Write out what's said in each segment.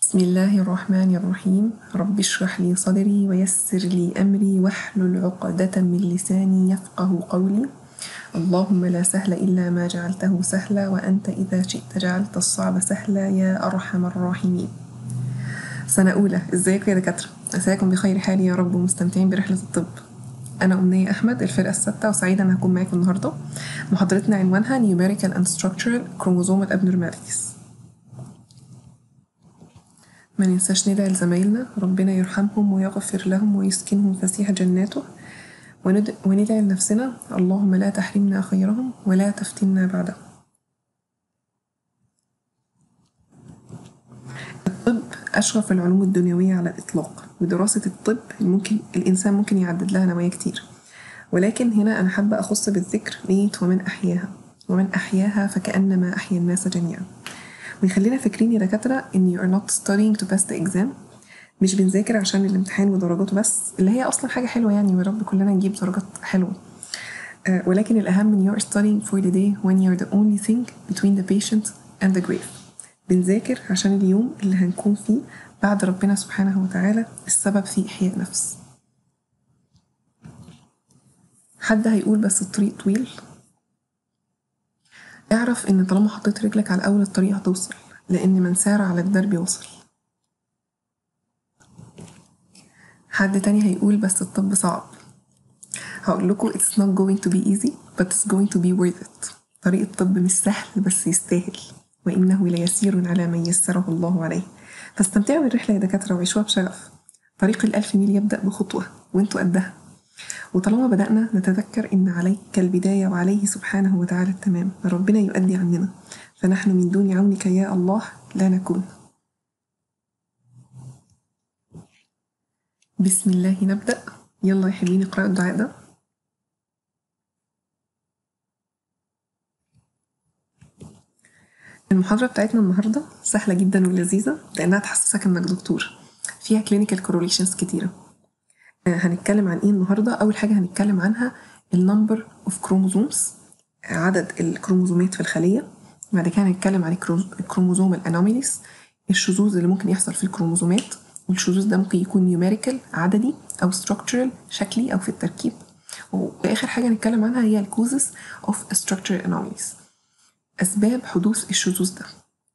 بسم الله الرحمن الرحيم رب اشرح لي صدري ويسر لي أمري واحلل عقدة من لساني يفقه قولي اللهم لا سهل إلا ما جعلته سهلا وأنت إذا شئت جعلت الصعب سهلا يا أرحم الراحمين سنة أولى ازيكم يا دكاترة أساكم بخير حال يا رب ومستمتعين برحلة الطب أنا أمنية أحمد الفرقة الستة وسعيدة أن هكون معاكم النهاردة محاضرتنا عنوانها Numerical and Structural Chromosomal Abnormalities ما ننساش ندعي لزمايلنا ربنا يرحمهم ويغفر لهم ويسكنهم فسيح جناته وند... وندعي لنفسنا اللهم لا تحرمنا خيرهم ولا تفتنا بعدهم الطب أشرف العلوم الدنيوية على الإطلاق ودراسة الطب ممكن الإنسان ممكن يعدد لها نوايا كتير ولكن هنا أنا حابة أخص بالذكر نية ومن أحياها ومن أحياها فكأنما أحيا الناس جميعا ويخلينا فاكرين يا دكاترة إن you are not studying to pass the exam مش بنذاكر عشان الامتحان ودرجاته بس اللي هي أصلا حاجة حلوة يعني ويا رب كلنا نجيب درجات حلوة آه ولكن الأهم إن you are studying for the day when you are the only thing between the patient and the grave بنذاكر عشان اليوم اللي هنكون فيه بعد ربنا سبحانه وتعالى السبب في إحياء نفس حد هيقول بس الطريق طويل اعرف ان طالما حطيت رجلك على اول الطريق هتوصل لان من سار على الدرب وصل حد تاني هيقول بس الطب صعب هقول لكم it's not going to be easy but it's going to be worth it طريق الطب مش سهل بس يستاهل وإنه ليسير على من يسره الله عليه فاستمتعوا بالرحلة يا دكاترة وعيشوها بشغف طريق الألف ميل يبدأ بخطوة وانتوا قدها وطالما بدأنا نتذكر إن عليك البداية وعليه سبحانه وتعالى التمام ربنا يؤدي عننا فنحن من دون عونك يا الله لا نكون بسم الله نبدأ يلا يا حبيبي نقرأ الدعاء ده المحاضرة بتاعتنا النهاردة سهلة جدا ولذيذة لأنها تحسسك إنك دكتور فيها كلينيكال كوروليشنز كتيرة هنتكلم عن ايه النهارده اول حاجه هنتكلم عنها النمبر اوف كروموزومز عدد الكروموزومات في الخليه بعد كده هنتكلم عن الكروموزومال انوميليز الشذوذ اللي ممكن يحصل في الكروموزومات والشذوذ ده ممكن يكون نيوميريكال عددي او ستراكشرال شكلي او في التركيب واخر حاجه هنتكلم عنها هي الكوزز اوف structural انوميليز اسباب حدوث الشذوذ ده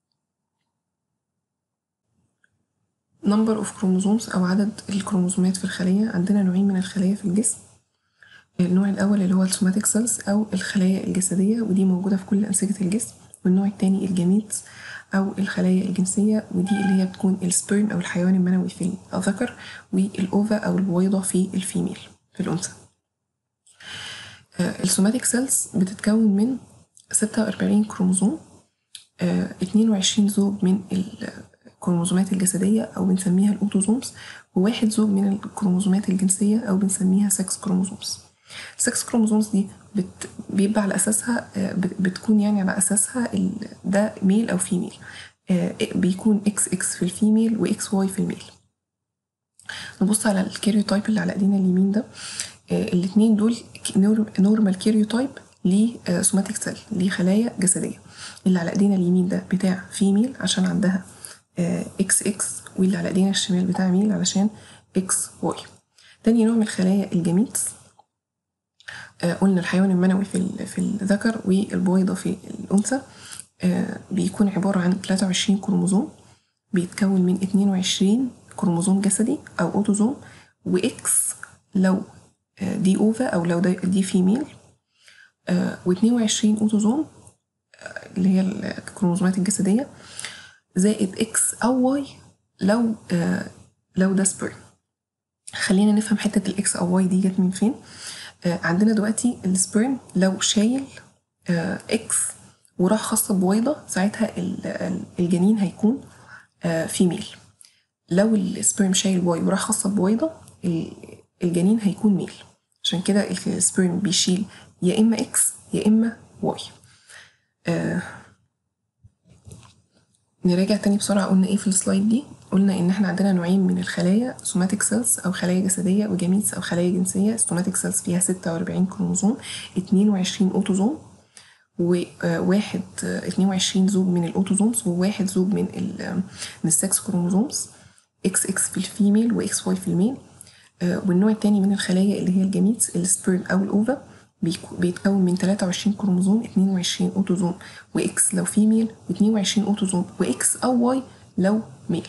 number of chromosomes أو عدد الكروموزومات في الخلية عندنا نوعين من الخلايا في الجسم النوع الأول اللي هو السوماتيك سيلز أو الخلايا الجسدية ودي موجودة في كل أنسجة الجسم والنوع التاني الجميتس أو الخلايا الجنسية ودي اللي هي بتكون السبرم أو الحيوان المنوي في الذكر والأوفا أو البويضة في الفيميل في الأنثى السوماتيك سيلز بتتكون من 46 كروموزوم 22 زوج من الكروموزومات الجسدية أو بنسميها الأوتوزومز وواحد زوج من الكروموزومات الجنسية أو بنسميها سكس كروموزومز السكس كروموزومز دي بت... بيبقى على أساسها بتكون يعني على أساسها ده ميل أو فيميل بيكون اكس اكس في الفيميل واكس واي في الميل نبص على الكيريوتايب اللي على ايدينا اليمين ده الاتنين دول نورمال كيريوتايب لسوماتيك سيل ليه خلايا جسدية اللي على ايدينا اليمين ده بتاع فيميل عشان عندها اكس اكس واللي على ايدينا الشمال بتاع ميل علشان اكس واي تاني نوع من الخلايا الجميتس آه قلنا الحيوان المنوي في في الذكر والبويضة في الأنثى آه بيكون عبارة عن 23 كروموزوم بيتكون من 22 كروموزوم جسدي أو أوتوزوم وإكس لو آه دي أوفا أو لو دي فيميل و22 أوتوزوم اللي هي الكروموزومات الجسدية زائد اكس او واي لو آه لو ده سبرم خلينا نفهم حته الاكس او واي دي جت من فين آه عندنا دلوقتي السبرم لو شايل آه اكس وراح خاصه بويضه ساعتها الجنين هيكون آه فيميل لو السبرم شايل واي وراح خاصه بويضه الجنين هيكون ميل عشان كده السبرم بيشيل يا اما اكس يا اما واي آه نراجع تاني بسرعة قلنا ايه في السلايد دي قلنا ان احنا عندنا نوعين من الخلايا سوماتيك سيلز او خلايا جسدية وجميتس او خلايا جنسية السوماتيك سيلز فيها 46 كروموزوم 22 اوتوزوم وواحد 22 زوج من الاوتوزومز وواحد زوج من ال من السكس كروموزومز اكس اكس في الفيميل واكس واي في الميل آه، والنوع التاني من الخلايا اللي هي الجميتس السبيرم او الاوفا بيكو- بيتكون من 23 كروموزوم 22 اوتوزوم واكس لو فيميل و22 اوتوزوم واكس او واي لو ميل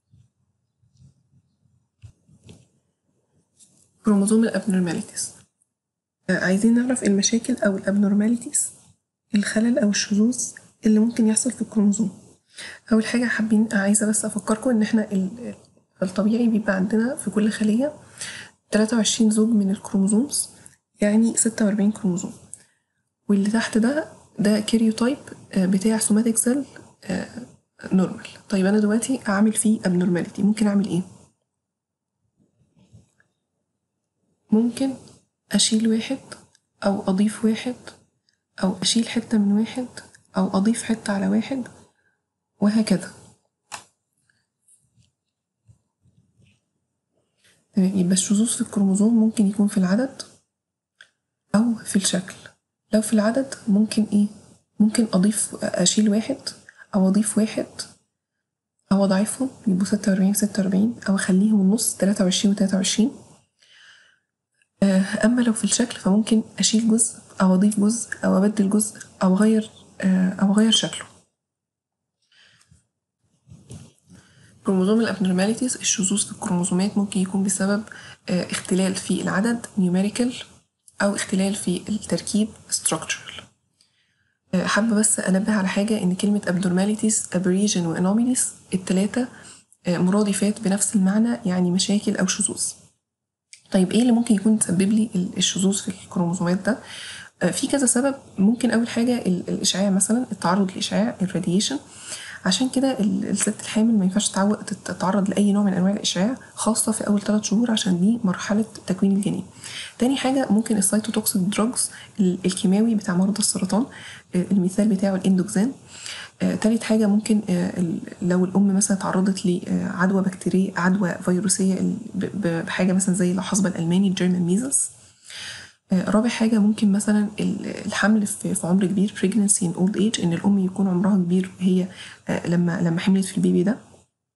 كروموزوم الابنورماليتيز عايزين نعرف المشاكل او الابنورماليتيز الخلل او الشذوذ اللي ممكن يحصل في الكروموزوم اول حاجه حابين عايزه بس افكركم ان احنا ال- الطبيعي بيبقى عندنا في كل خليه 23 زوج من الكروموزومز يعني 46 كروموزوم واللي تحت ده ده كاريوتايب آه، بتاع سوماتيك سيل نورمال طيب انا دلوقتي اعمل فيه ابنورماليتي ممكن اعمل ايه ممكن اشيل واحد او اضيف واحد او اشيل حته من واحد او اضيف حته على واحد وهكذا تمام يبقى الشذوذ في الكروموزوم ممكن يكون في العدد أو في الشكل لو في العدد ممكن إيه ممكن أضيف أشيل واحد أو أضيف واحد أو أضعفهم يبقوا ستة وأربعين وستة وأربعين أو أخليهم النص تلاتة وعشرين وتلاتة وعشرين أما لو في الشكل فممكن أشيل جزء أو أضيف جزء أو أبدل جزء أو أغير آه، أو أغير شكله كروموزوم الابنورماليتيز الشذوذ في الكروموزومات ممكن يكون بسبب آه، اختلال في العدد نيوميريكال أو اختلال في التركيب structural آه، حابة بس أنبه على حاجة إن كلمة abnormalities aberration و anomalies التلاتة آه، مرادفات بنفس المعنى يعني مشاكل أو شذوذ طيب ايه اللي ممكن يكون تسبب لي ال- الشذوذ في الكروموزومات ده آه، في كذا سبب ممكن اول حاجه ال- الاشعاع مثلا التعرض للاشعاع الراديشن عشان كده ال- الست الحامل ما ينفعش تعو- تت- تتعرض لاي نوع من انواع الاشعاع خاصه في اول ثلاث شهور عشان دي مرحله تكوين الجنين تاني حاجه ممكن السيتوتوكسيك دراجز الكيماوي بتاع مرضى السرطان آه، المثال بتاعه الاندوكسان آه، تالت حاجة ممكن آه، ال- لو الأم مثلا تعرضت لعدوى بكتيرية عدوى فيروسية ال- ب- ب- بحاجة مثلا زي الحصبة الألماني الجيرمان ميزلز رابع حاجة ممكن مثلا ال- الحمل في في عمر كبير pregnancy in old age إن الأم يكون عمرها كبير وهي آه، لما لما حملت في البيبي ده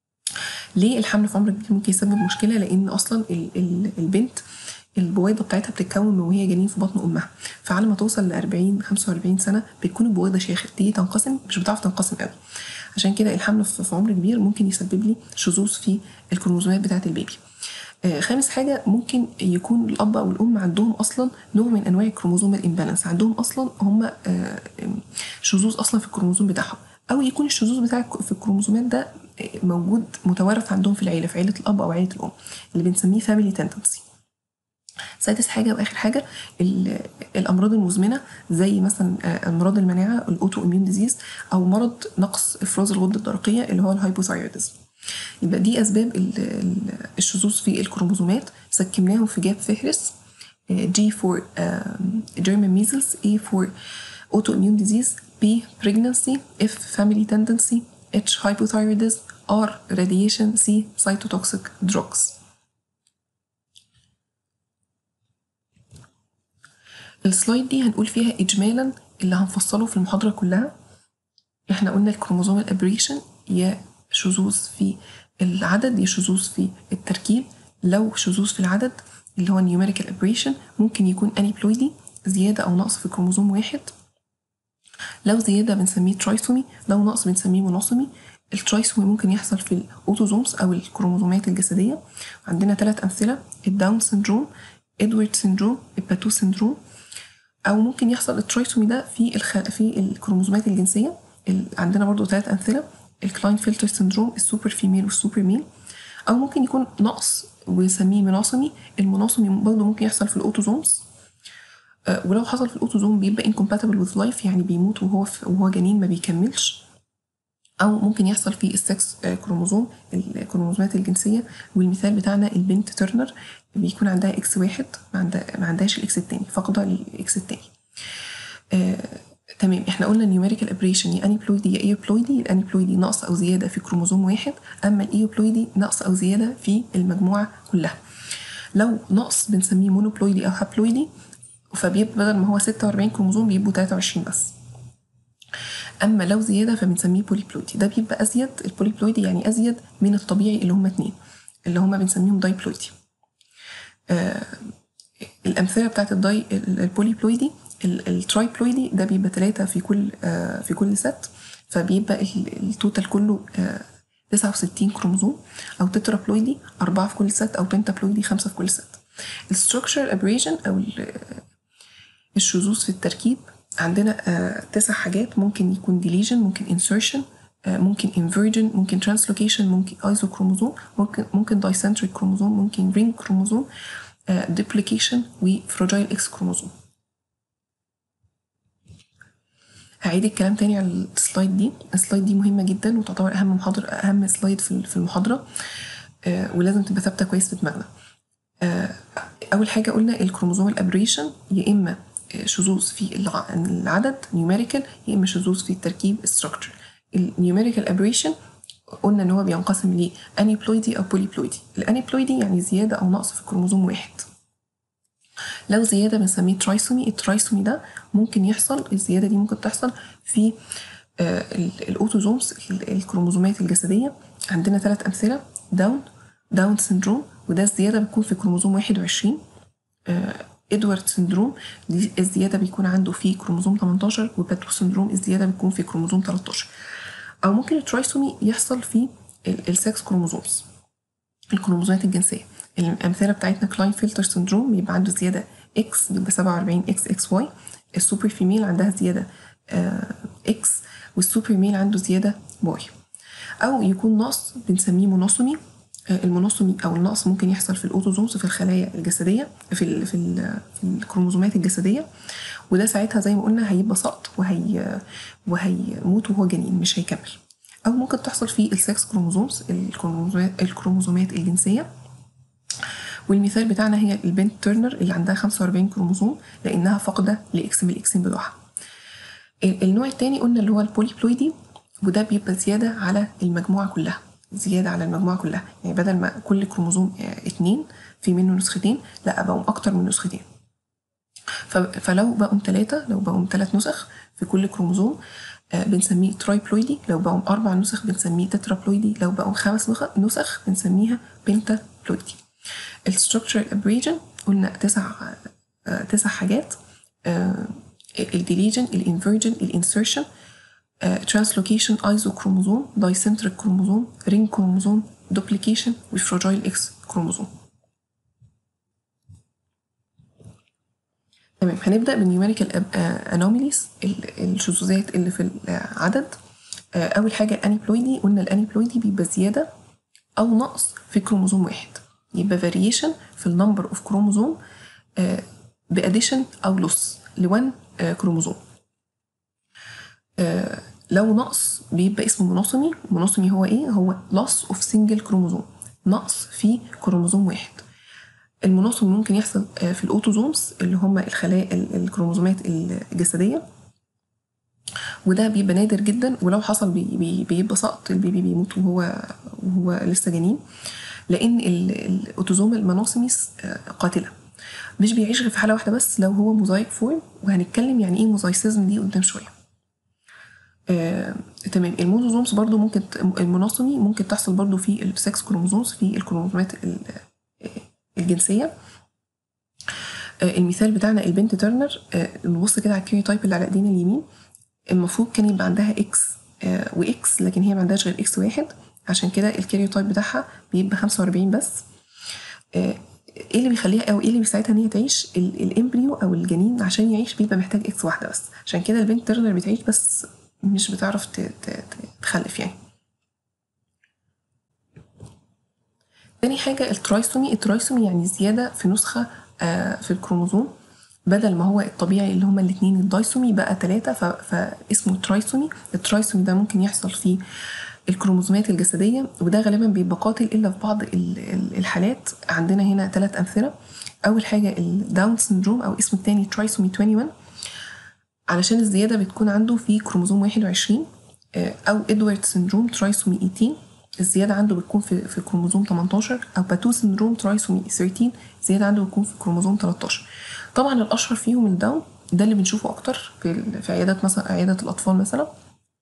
ليه الحمل في عمر كبير ممكن يسبب مشكلة لأن أصلا ال- ال- البنت البويضة بتاعتها بتتكون من وهي جنين في بطن أمها فعلى ما توصل ل 40 45 سنة بتكون البويضة شيخة تيجي تنقسم مش بتعرف تنقسم قوي عشان كده الحمل في في عمر كبير ممكن يسبب لي شذوذ في الكروموزومات بتاعة البيبي آه، خامس حاجة ممكن يكون الأب أو الأم عندهم أصلا نوع من أنواع الكروموزوم الإمبالانس عندهم أصلا هم آه، آم، شذوذ أصلا في الكروموزوم بتاعهم أو يكون الشذوذ بتاع الك- في الكروموزومات ده آه، موجود متوارث عندهم في العيلة في عيلة الأب أو عيلة الأم اللي بنسميه فاميلي تندنسي سادس حاجة وآخر حاجة ال- الأمراض المزمنة زي مثلا آه، أمراض المناعة الأوتو إميون ديزيز أو مرض نقص إفراز الغدة الدرقية اللي هو الهايبوثايرودزم يبقى دي أسباب ال- ال- الشذوذ في الكروموزومات سكمناهم في جاب فهرس آه، G for um, German measles A for autoimmune disease B pregnancy F family tendency H hypothyroidism R radiation C cytotoxic drugs السلايد دي هنقول فيها إجمالا اللي هنفصله في المحاضرة كلها احنا قلنا الكروموزوم الابريشن يا شذوذ في العدد يا شذوذ في التركيب لو شذوذ في العدد اللي هو نيوميريكال ابريشن ممكن يكون انيبلويدي زيادة أو نقص في كروموزوم واحد لو زيادة بنسميه ترايسومي لو نقص بنسميه مونوسومي الترايسومي ممكن يحصل في الأوتوزومز أو الكروموزومات الجسدية عندنا ثلاث أمثلة الداون سيندروم إدوارد سيندروم الباتو سيندروم او ممكن يحصل الترايسومي ده في الخ... في الكروموزومات الجنسيه ال... عندنا برضو ثلاث امثله الكلاين فلتر سيندروم السوبر فيميل والسوبر ميل او ممكن يكون نقص ونسميه مناصمي المناصمي برضو ممكن يحصل في الاوتوزومز آه، ولو حصل في الاوتوزوم بيبقى incompatible with life يعني بيموت وهو في... وهو جنين ما بيكملش او ممكن يحصل في السكس آه، كروموزوم الكروموزومات الجنسيه والمثال بتاعنا البنت ترنر بيكون عندها اكس واحد ما عندها ما عندهاش الاكس التاني فاقده الاكس التاني آه، تمام احنا قلنا النيوميريكال ابريشن يا انيبلويدي يا ايوبلويدي الانيبلويدي نقص او زياده في كروموزوم واحد اما الايوبلويدي نقص او زياده في المجموعه كلها لو نقص بنسميه مونوبلويدي او هابلويدي فبيبقى بدل ما هو 46 كروموزوم بيبقوا 23 بس اما لو زياده فبنسميه بوليبلويدي ده بيبقى ازيد البوليبلويدي يعني ازيد من الطبيعي اللي هما اتنين اللي هما بنسميهم دايبلويدي آه الامثله بتاعت الداي البوليبلويدي الترايبلويدي ده بيبقى ثلاثة في كل آه في كل ست فبيبقى التوتال كله آه 69 كروموزوم او تترابلويدي أربعة في كل ست او بنتابلويدي خمسة في كل ست الستركشر ابريشن او الشذوذ في التركيب عندنا آه تسع حاجات ممكن يكون ديليجن ممكن انسرشن آه ممكن انفيرجن ممكن ترانسلوكيشن ممكن ايزو كروموزوم ممكن ممكن دايسنتريك كروموزوم ممكن رينج كروموزوم ديبليكيشن وفراجايل اكس كروموزوم هعيد الكلام تاني على السلايد دي السلايد دي مهمه جدا وتعتبر اهم محاضره اهم سلايد في المحاضره آه ولازم تبقى ثابته كويس في دماغنا آه اول حاجه قلنا الكروموزوم الابريشن يا اما شذوذ في العدد نيوميريكال يا اما شذوذ في التركيب structure النيوميريكال ابريشن قلنا ان هو بينقسم ل انيبلويدي او بوليبلويدي الانيبلويدي يعني زياده او نقص في كروموزوم واحد لو زيادة بنسميه ترايسومي الترايسومي ده ممكن يحصل الزيادة دي ممكن تحصل في آه الأوتوزومز الكروموزومات الجسدية عندنا ثلاث أمثلة داون داون سندروم وده الزيادة بتكون في كروموزوم 21 آه إدوارد سندروم دي الزيادة بيكون عنده في كروموزوم 18 وباتو سندروم الزيادة بتكون في كروموزوم 13 أو ممكن الترايسومي يحصل في السكس كروموزومز الكروموزومات الجنسية الامثله بتاعتنا كلاين فلتر سندروم بيبقى عنده زياده اكس بيبقى 47 اكس اكس واي السوبر فيميل عندها زياده آه اكس والسوبر ميل عنده زياده واي او يكون نقص بنسميه مونوسومي آه المونوسومي او النقص ممكن يحصل في الاوتوزومز في الخلايا الجسديه في ال في, ال في الكروموزومات الجسديه وده ساعتها زي ما قلنا هيبقى سقط وهي وهيموت وهو جنين مش هيكمل او ممكن تحصل في السكس كروموزومز الكروموزومات الكروموزومات الجنسيه والمثال بتاعنا هي البنت تيرنر اللي عندها 45 كروموزوم لانها فاقده لاكس من الاكسين بتوعها النوع التاني قلنا اللي هو البوليبلويدي وده بيبقى زياده على المجموعه كلها زياده على المجموعه كلها يعني بدل ما كل كروموزوم اتنين في منه نسختين لا بقوا اكتر من نسختين فلو بقوا ثلاثة لو بقوا ثلاث نسخ في كل كروموزوم بنسميه ترايبلويدي لو بقوا أربع نسخ بنسميه تترابلويدي لو بقوا خمس نسخ بنسميها بنتابلويدي الستركتشر ابريجن قلنا تسع آه تسع حاجات آه الديليجن الانفيرجن الانسرشن ترانسلوكيشن ايزو كروموزوم دايسنتريك كروموزوم رينج كروموزوم دوبليكيشن وفراجايل اكس كروموزوم تمام هنبدا بالنيوميريكال انوميليز الشذوذات اللي في العدد آه اول حاجه الانيبلويدي قلنا الانيبلويدي بيبقى زياده او نقص في كروموزوم واحد يبقى فاريشن في النمبر اوف كروموزوم باديشن او لوس ل1 كروموزوم لو نقص بيبقى اسمه مونوسومي مونوسومي هو ايه هو loss اوف سنجل كروموزوم نقص في كروموزوم واحد المونوسومي ممكن يحصل في الاوتوزومز اللي هم الخلايا الكروموزومات الجسديه وده بيبقى نادر جدا ولو حصل بي بي بيبقى سقط البيبي بيموت وهو وهو لسه جنين لان الاوتوزوم المناصميس قاتله مش بيعيش غير في حاله واحده بس لو هو موزايك فورم وهنتكلم يعني ايه موزايسيزم دي قدام شويه آه، تمام المونوزومز برضو ممكن المناصمي ممكن تحصل برضو في السكس كروموزومز في الكروموزومات الجنسيه آه، المثال بتاعنا البنت ترنر آه، نبص كده على الكيري تايب اللي على ايدينا اليمين المفروض كان يبقى عندها اكس واكس لكن هي ما عندهاش غير اكس واحد عشان كده الكاريوتايب بتاعها بيبقى 45 بس ايه اللي بيخليها او ايه اللي بيساعدها ان هي تعيش الامبريو او الجنين عشان يعيش بيبقى محتاج اكس واحده بس عشان كده البنت ترنر بتعيش بس مش بتعرف تخلف يعني تاني حاجة الترايسومي الترايسومي يعني زيادة في نسخة في الكروموزوم بدل ما هو الطبيعي اللي هما الاتنين الدايسومي بقى تلاتة فاسمه ترايسومي الترايسومي ده ممكن يحصل فيه الكروموزومات الجسدية وده غالبا بيبقى قاتل إلا في بعض الحالات عندنا هنا ثلاث أمثلة أول حاجة الداون سندروم أو اسمه التاني ترايسومي 21 علشان الزيادة بتكون عنده في كروموزوم 21 أو إدوارد سندروم ترايسومي 18 الزيادة عنده بتكون في, في كروموزوم 18 أو باتو سندروم ترايسومي 13 الزيادة عنده بتكون في كروموزوم 13 طبعا الأشهر فيهم الداون ده اللي بنشوفه أكتر في, في عيادات مثلا عيادة الأطفال مثلا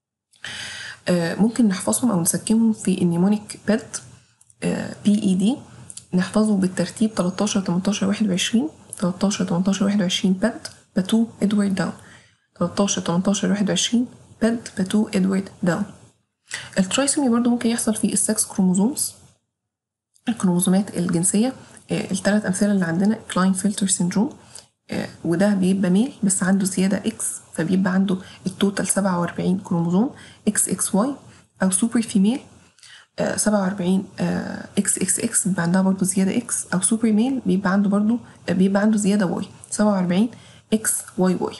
آه، ممكن نحفظهم او نسكنهم في النيمونيك باد بي اي دي نحفظه بالترتيب 13 18 21 13 18 21 باد باتو ادوارد داون 13 18 21 باد باتو ادوارد داون الترايسومي برضو ممكن يحصل في السكس كروموزومز الكروموزومات الجنسية آه، الثلاث أمثلة اللي عندنا كلاين فلتر سيندروم وده بيبقى ميل بس عنده زيادة اكس فبيبقى عنده التوتال 47 كروموزوم اكس اكس واي أو سوبر فيميل 47 اكس اكس اكس بيبقى عندها برضه زيادة اكس أو سوبر ميل بيبقى عنده برضه بيبقى عنده زيادة واي 47 اكس واي واي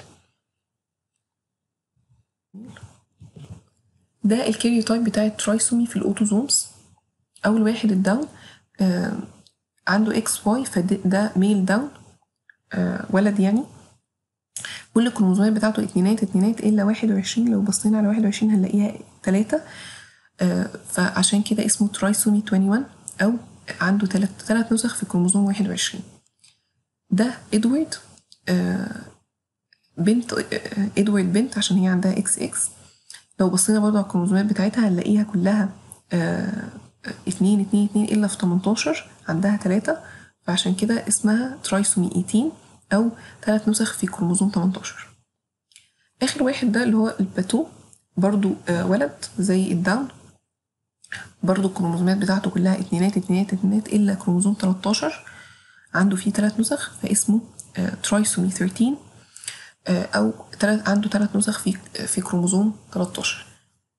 ده الكاريوتايب بتاع الترايسومي في الاوتوزومز اول واحد الداون آه عنده اكس واي فده ميل داون آه ولد يعني كل الكروموزومات بتاعته اتنينات اتنينات الا واحد وعشرين لو بصينا على واحد وعشرين هنلاقيها تلاتة آه فعشان كده اسمه ترايسومي 21 او عنده تلات تلات نسخ في كروموزوم واحد وعشرين ده ادوارد آه بنت آه ادوارد بنت عشان هي عندها اكس اكس لو بصينا برضو على الكروموزومات بتاعتها هنلاقيها كلها آه اتنين اتنين اتنين إلا في 18 عندها تلاتة فعشان كده اسمها ترايسومي 18 أو تلات نسخ في كروموزوم 18 آخر واحد ده اللي هو الباتو برضو آه ولد زي الداون برضو الكروموزومات بتاعته كلها اتنينات اتنينات اتنينات إلا كروموزوم 13 عنده فيه تلات نسخ فاسمه آه ترايسومي 13 آه أو تلات عنده تلات نسخ في في كروموزوم 13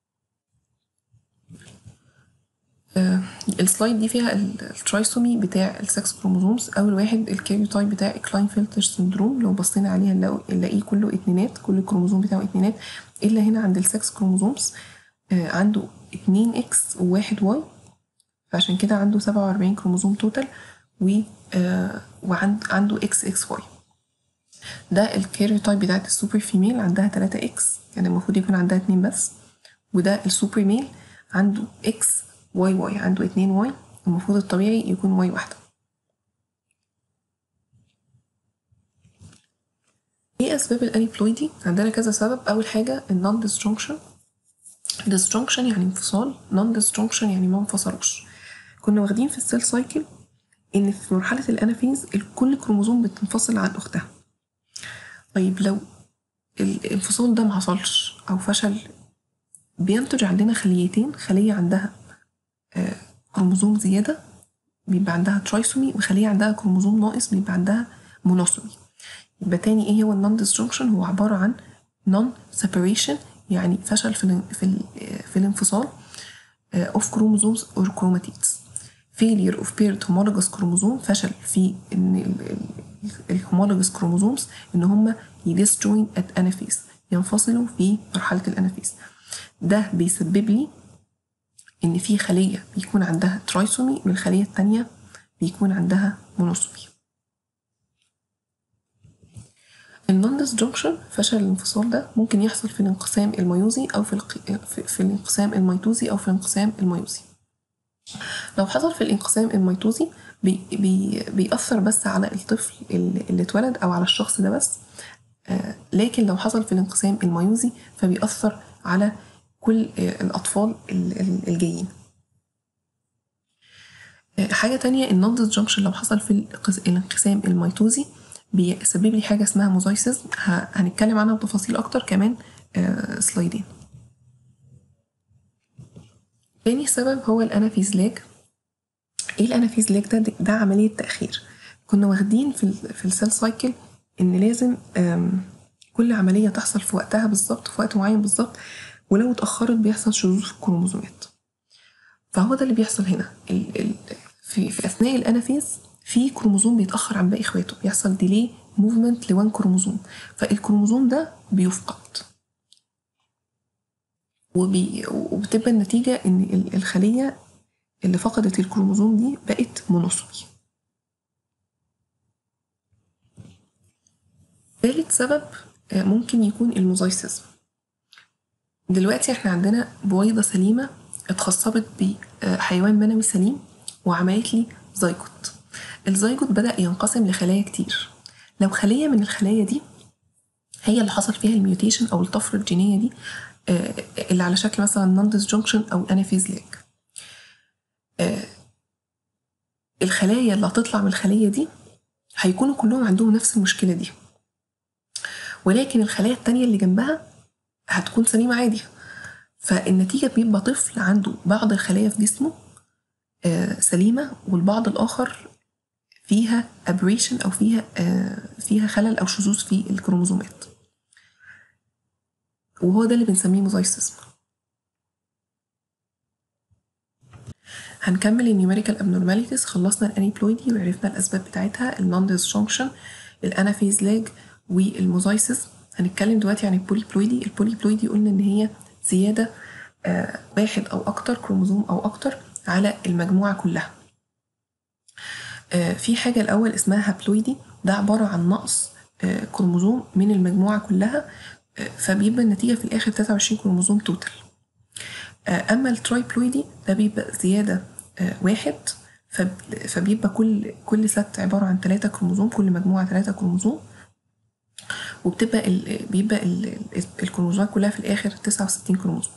آه السلايد دي فيها الترايسومي بتاع السكس كروموزومز اول واحد الكاريوتايب بتاع كلاين فلتر سندروم لو بصينا عليها نلاقيه كله اتنينات كل الكروموزوم بتاعه اتنينات الا هنا عند السكس كروموزومز آه عنده اتنين اكس وواحد واي فعشان كده عنده سبعة وأربعين كروموزوم توتال و آه وعند عنده اكس اكس واي ده الكاريوتايب بتاعت السوبر فيميل عندها تلاتة اكس يعني المفروض يكون عندها اتنين بس وده السوبر ميل عنده اكس واي واي عنده اتنين واي المفروض الطبيعي يكون واي واحدة ايه اسباب الانيبلويدي عندنا كذا سبب اول حاجة النون ديسجونكشن ديسجونكشن يعني انفصال نون ديسجونكشن يعني ما انفصلوش كنا واخدين في السيل سايكل ان في مرحلة الانافيز كل كروموزوم بتنفصل عن اختها طيب لو الانفصال ده محصلش او فشل بينتج عندنا خليتين خلية عندها آه كروموزوم زيادة بيبقى عندها ترايسومي وخلية عندها كروموزوم ناقص بيبقى عندها مونوسومي يبقى تاني ايه هو النون ديسجونكشن هو عبارة عن نون سيبريشن يعني فشل في ال في, ال في الانفصال اوف كروموزومز اور كروماتيدز failure of paired homologous chromosome فشل في ان الهومولوجous كروموزومز ان هم يديسجوين ات انافيز ينفصلوا في مرحلة الانافيز ده بيسبب لي ان في خلية بيكون عندها ترايسومي والخلية التانية بيكون عندها مونوسومي النون ديسجونكشن فشل الانفصال ده ممكن يحصل في الانقسام الميوزي او في, الق... في, في الانقسام الميتوزي او في الانقسام الميوزي لو حصل في الانقسام الميتوزي بي بي بيأثر بس على الطفل اللي اتولد أو على الشخص ده بس آه لكن لو حصل في الانقسام الميوزي فبيأثر على كل آه الأطفال الجايين آه حاجة تانية النون ديسجنكشن لو حصل في الانقسام الميتوزي بيسبب لي حاجة اسمها موزايسيس هنتكلم عنها بتفاصيل أكتر كمان سلايدين تاني سبب هو الانافيزلاج ايه الانافيزلاج ده ده عمليه تاخير كنا واخدين في ال في السيل سايكل ان لازم كل عمليه تحصل في وقتها بالظبط في وقت معين بالظبط ولو اتاخرت بيحصل شذوذ في الكروموزومات فهو ده اللي بيحصل هنا ال ال في, في اثناء الانافيز في كروموزوم بيتاخر عن باقي اخواته بيحصل ديلي موفمنت لوان كروموزوم فالكروموزوم ده بيفقد وبي... وبتبقى النتيجة إن الخلية اللي فقدت الكروموزوم دي بقت مونوسومي ثالث سبب ممكن يكون الموزايسيزم دلوقتي احنا عندنا بويضة سليمة اتخصبت بحيوان منوي سليم وعملت لي زيجوت الزيجوت بدأ ينقسم لخلايا كتير لو خلية من الخلايا دي هي اللي حصل فيها الميوتيشن أو الطفرة الجينية دي آه، اللي على شكل مثلا نون ديسجنكشن او انافيز لاج الخلايا اللي هتطلع من الخلية دي هيكونوا كلهم عندهم نفس المشكلة دي ولكن الخلايا التانية اللي جنبها هتكون سليمة عادي فالنتيجة بيبقى طفل عنده بعض الخلايا في جسمه آه، سليمة والبعض الآخر فيها aberration أو فيها آه، فيها خلل أو شذوذ في الكروموزومات وهو ده اللي بنسميه موزايسيزم هنكمل النيوميريكال abnormalities خلصنا الانيبلويدي وعرفنا الأسباب بتاعتها النون ديسجنكشن الانافيز لاج والموزايسيس هنتكلم دلوقتي عن البوليبلويدي البوليبلويدي قلنا إن هي زيادة آه، واحد أو أكتر كروموزوم أو أكتر على المجموعة كلها آه، في حاجة الأول اسمها هابلويدي ده عبارة عن نقص آه، كروموزوم من المجموعة كلها آه، فبيبقى النتيجة في الآخر 23 كروموزوم توتال آه، أما الترايبلويدي ده بيبقى زيادة آه، واحد فب- فبيبقى كل كل ست عبارة عن ثلاثة كروموزوم كل مجموعة ثلاثة كروموزوم وبتبقى ال بيبقى ال ال- الكروموزومات كلها في الآخر 69 كروموزوم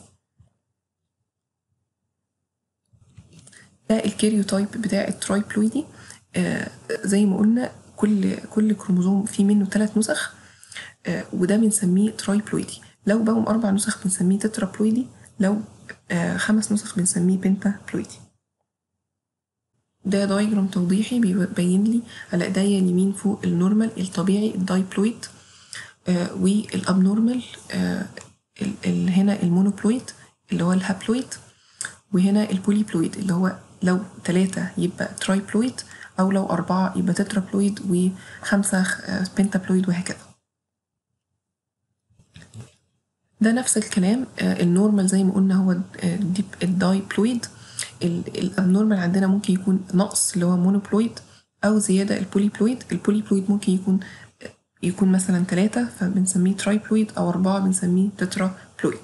ده الكاريوتايب بتاع الترايبلويدي آه زي ما قلنا كل كل كروموزوم فيه منه ثلاث نسخ آه وده بنسميه ترايبلويدي لو بقوا أربع نسخ بنسميه تترابلويدي لو آه خمس نسخ بنسميه بنتابلويدي ده دايجرام توضيحي بيبين لي على ايديا اليمين فوق النورمال الطبيعي الدايبلويد آه والابنورمال آه ال- ال- هنا المونوبلويد اللي هو الهابلويد وهنا البوليبلويد اللي هو لو ثلاثة يبقى ترايبلويد أو لو أربعة يبقى تترابلويد وخمسة آه، بنتابلويد وهكذا ده نفس الكلام آه، النورمال زي ما قلنا هو آه، دي الدايبلويد ال- الابنورمال عندنا ممكن يكون نقص اللي هو مونوبلويد أو زيادة البوليبلويد البوليبلويد ممكن يكون يكون مثلا ثلاثة فبنسميه ترايبلويد أو أربعة بنسميه تترابلويد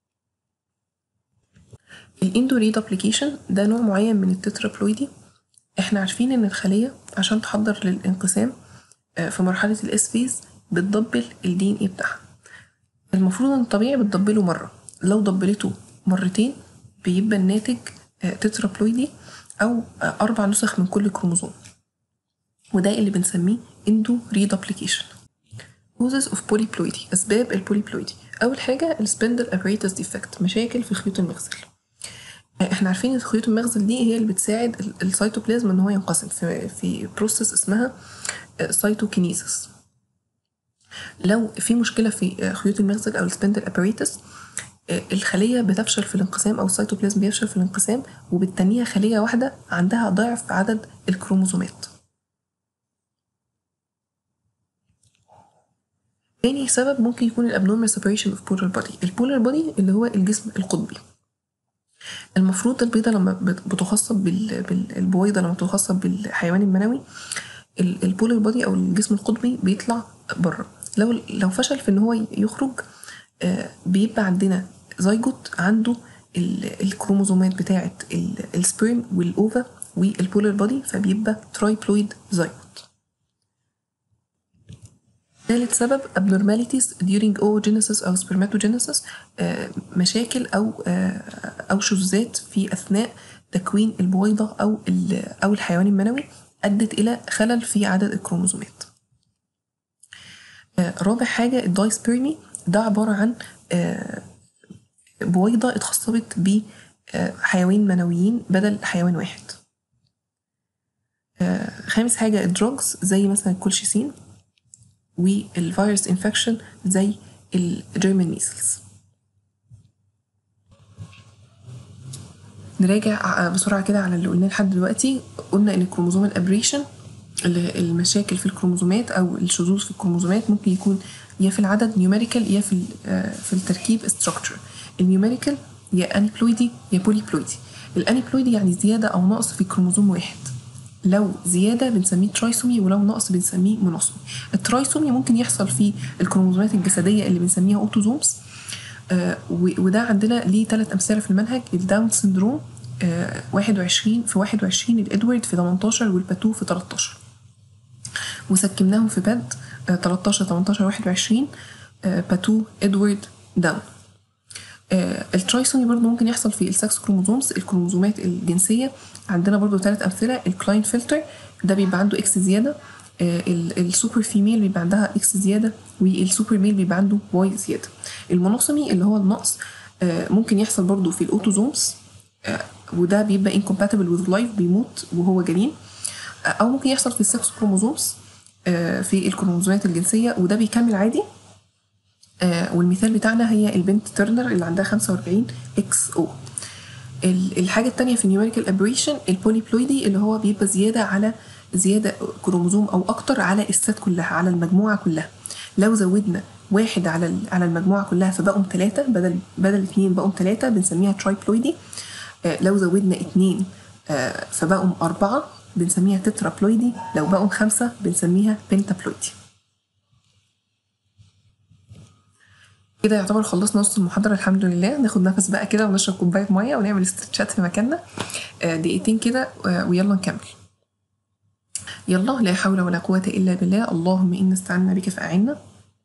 الاندو ريدوبليكيشن ده نوع معين من التترابلويدي احنا عارفين ان الخلية عشان تحضر للانقسام آه، في مرحلة الاس فيز بتدبل الدي ان ايه بتاعها المفروض ان الطبيعي بتدبله مرة لو دبلته مرتين بيبقى الناتج آه، تترابلويدي او آه، اربع نسخ من كل كروموزوم وده اللي بنسميه اندو ريدوبليكيشن causes of polyploidy أسباب البوليبلويدي أول حاجة السبندل apparatus defect مشاكل في خيوط المغزل احنا عارفين ان خيوط المغزل دي هي اللي بتساعد ال- السيتوبلازم ان هو ينقسم في في بروسيس اسمها سيتوكينيسيس لو في مشكله في خيوط المغزل او السبندل اباريتس الخليه بتفشل في الانقسام او السيتوبلازم بيفشل في الانقسام وبالتالي خليه واحده عندها ضعف عدد الكروموزومات تاني سبب ممكن يكون الابنورمال separation of polar body البولار بودي اللي هو الجسم القطبي المفروض البيضة لما بت- بتخصب بال- بال- البويضة لما بتخصب بالحيوان المنوي ال- البولار بودي او الجسم القطبي بيطلع بره لو لو فشل في ان هو يخرج آه، بيبقى عندنا زيجوت عنده ال- الكروموزومات بتاعه ال- السبرم والاوفا والبولار بودي فبيبقى ترايبلويد زيجوت ثالث سبب abnormalities during oogenesis أو spermatogenesis آه، مشاكل أو آه، أو شذوذات في أثناء تكوين البويضة أو ال- أو الحيوان المنوي أدت إلى خلل في عدد الكروموزومات. آه، رابع حاجة الدايسبيرمي ده عبارة عن آه، بويضة اتخصبت بحيوانين منويين بدل حيوان واحد. آه، خامس حاجة الدروجز زي مثلا الكولشيسين والفيروس انفكشن زي الجيرمان ميسلز نراجع بسرعة كده على اللي قلناه لحد دلوقتي قلنا ان الكروموزوم الابريشن المشاكل في الكروموزومات او الشذوذ في الكروموزومات ممكن يكون يا في العدد نيوميريكال يا في ال- آه، في التركيب ستراكشر النيوميريكال يا انيبلويدي يا بوليبلويدي الانيبلويدي يعني زيادة او نقص في كروموزوم واحد لو زيادة بنسميه ترايسومي ولو نقص بنسميه مونوسومي الترايسومي ممكن يحصل في الكروموزومات الجسدية اللي بنسميها اوتوزومز آه، و- وده عندنا ليه ثلاث أمثلة في المنهج الداون سندروم آه، 21 في 21 الإدوارد في 18 والباتو في 13 وسكمناهم في باد آه، 13 18 21 آه، باتو إدوارد داون آه الترايسومي برضو ممكن يحصل في السكس كروموزومز الكروموزومات الجنسيه عندنا برضو ثلاث امثله الكلاين فلتر ده بيبقى عنده اكس زياده آه السوبر فيميل بيبقى عندها اكس زياده والسوبر ميل بيبقى عنده واي زياده المونوسومي اللي هو النقص آه ممكن يحصل برضو في الاوتوزومز آه وده بيبقى incompatible with life بيموت وهو جنين آه او ممكن يحصل في السكس كروموزومز في الكروموزومات الجنسيه وده بيكمل عادي والمثال بتاعنا هي البنت ترنر اللي عندها 45 اكس او الحاجه الثانيه في النيوميريكال ابريشن البوليبلويدي اللي هو بيبقى زياده على زياده كروموزوم او اكتر على الست كلها على المجموعه كلها لو زودنا واحد على على المجموعه كلها فبقوا ثلاثه بدل بدل اثنين بقوا ثلاثه بنسميها ترايبلويدي لو زودنا اثنين فبقوا اربعه بنسميها تترابلويدي لو بقوا خمسه بنسميها بنتابلويدي كده يعتبر خلصنا نص المحاضرة الحمد لله ناخد نفس بقى كده ونشرب كوباية مية ونعمل استرتشات في مكاننا دقيقتين كده ويلا نكمل يلا لا حول ولا قوة إلا بالله اللهم إنا استعنا بك فأعنا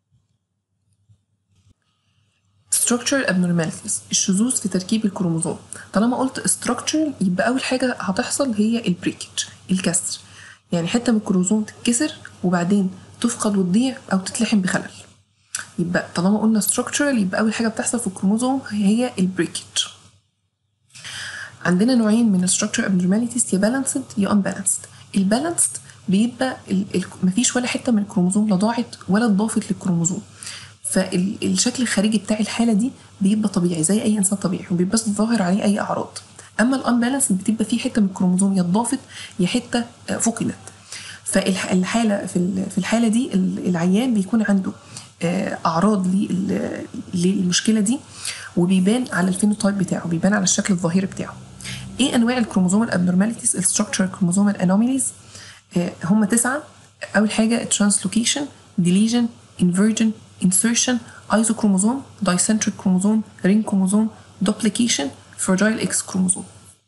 structural abnormalities الشذوذ في تركيب الكروموزوم طالما قلت structural يبقى أول حاجة هتحصل هي البريكج الكسر يعني حتة من الكروموزوم تتكسر وبعدين تفقد وتضيع أو تتلحم بخلل يبقى طالما قلنا structural يبقى أول حاجة بتحصل في الكروموزوم هي البريكج عندنا نوعين من الستراكشر abnormalities يا بالانسد يا unbalanced البالانسد بيبقى ال ال مفيش ولا حته من الكروموزوم لا ضاعت ولا اتضافت للكروموزوم فالشكل الخارجي بتاع الحاله دي بيبقى طبيعي زي اي انسان طبيعي ومبيبقاش ظاهر عليه اي اعراض اما الانبالانس بتبقى في حته من الكروموزوم يا اتضافت يا حته فقدت فالحاله في في الحاله دي العيان بيكون عنده اعراض للمشكله دي وبيبان على الفينوتايب بتاعه بيبان على الشكل الظاهري بتاعه ايه انواع الكروموزوم الابنورماليتيز الستراكشر كروموزوم انوميليز هم تسعه اول حاجه ترانسلوكيشن ديليجن انفيرجن insertion ايزوكروموزوم دايسنتريك كروموزوم رينج كروموزوم دوبليكيشن فراجايل اكس كروموزوم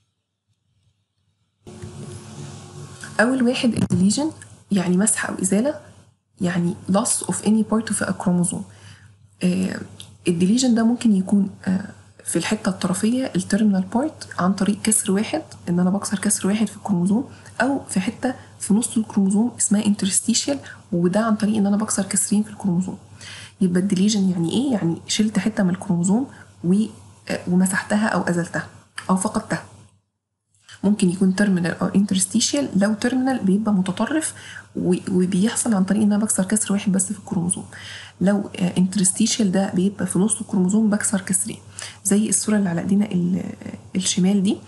اول واحد الديليجن يعني مسح او ازاله يعني loss of any part of a chromosome آه الديليجن ده ممكن يكون آه في الحته الطرفيه التيرمينال بارت عن طريق كسر واحد ان انا بكسر كسر واحد في الكروموزوم او في حته في نص الكروموزوم اسمها انترستيشيال وده عن طريق ان انا بكسر كسرين في الكروموزوم يبقى الديليجن يعني ايه يعني شلت حته من الكروموزوم ومسحتها او ازلتها او فقدتها ممكن يكون تيرمينال او انترستيشيال لو تيرمينال بيبقى متطرف وبيحصل عن طريق ان انا بكسر كسر واحد بس في الكروموزوم لو انترستيشيال ده بيبقى في نص الكروموزوم بكسر كسرين زي الصوره اللي على ايدينا الشمال دي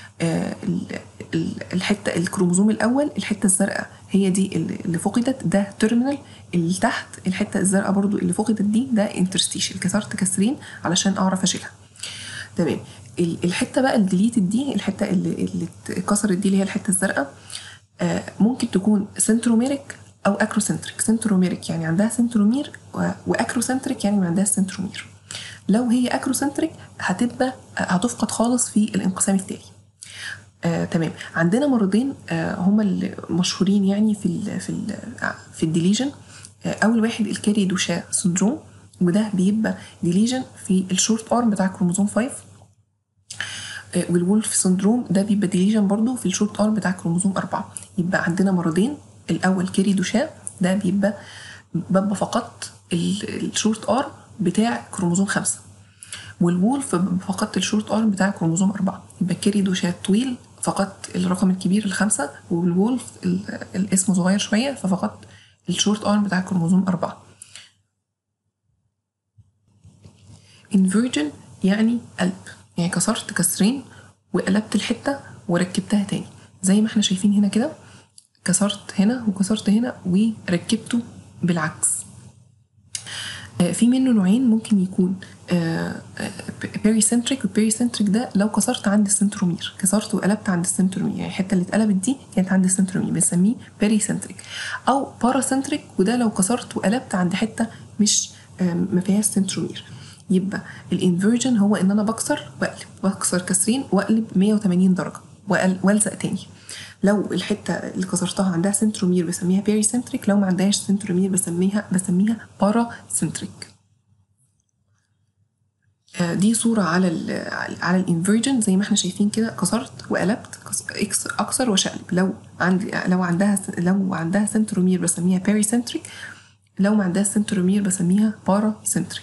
الحته الكروموزوم الاول الحته الزرقاء هي دي اللي فقدت ده تيرمينال اللي تحت الحته الزرقاء برضو اللي فقدت دي ده انترستيشيال كسرت كسرين علشان اعرف اشيلها تمام الحته بقى الديليتد دي الحته اللي اللي اتكسرت دي اللي هي الحته الزرقاء آه ممكن تكون سنتروميريك او اكروسنتريك سنتروميريك يعني عندها سنترومير واكروسنتريك يعني ما عندهاش سنترومير لو هي اكروسنتريك هتبقى هتفقد خالص في الانقسام التالي آه، تمام عندنا مرضين آه هما المشهورين يعني في ال في ال في الديليجن آه اول واحد الكاري دوشا سندروم وده بيبقى ديليجن في الشورت ارم بتاع كروموزوم 5 آه والولف سندروم ده بيبقى ديليجن برضو في الشورت ارم بتاع كروموزوم 4 يبقى عندنا مرضين الاول كاري دوشا ده بيبقى ببقى فقدت الشورت ارم بتاع كروموزوم 5 والوولف فقدت الشورت ارم بتاع كروموزوم 4 يبقى كاري دوشا طويل فقدت الرقم الكبير الخمسة والولف الاسم صغير شوية ففقدت الشورت ارم بتاع كروموزوم أربعة انفيرجن يعني قلب يعني كسرت كسرين وقلبت الحتة وركبتها تاني زي ما احنا شايفين هنا كده كسرت هنا وكسرت هنا وركبته بالعكس في منه نوعين ممكن يكون بيريسنتريك والبيريسنتريك ده لو كسرت عند السنترومير كسرت وقلبت عند السنترومير يعني الحته اللي اتقلبت دي كانت عند السنترومير بنسميه بيريسنتريك او باراسنتريك وده لو كسرت وقلبت عند حته مش ما فيهاش سنترومير يبقى الانفيرجن هو ان انا بكسر واقلب بكسر كسرين واقلب 180 درجه والزق تاني لو الحته اللي كسرتها عندها سنترومير بسميها بيريسنتريك لو ما عندهاش سنترومير بسميها بسميها باراسنتريك آه، دي صورة على ال على الانفيرجن زي ما احنا شايفين كده كسرت وقلبت اكس اكسر وشقلب لو عندي لو عندها لو عندها سنترومير بسميها بيري سنتريك لو ما عندها سنترومير بسميها بارا سنتريك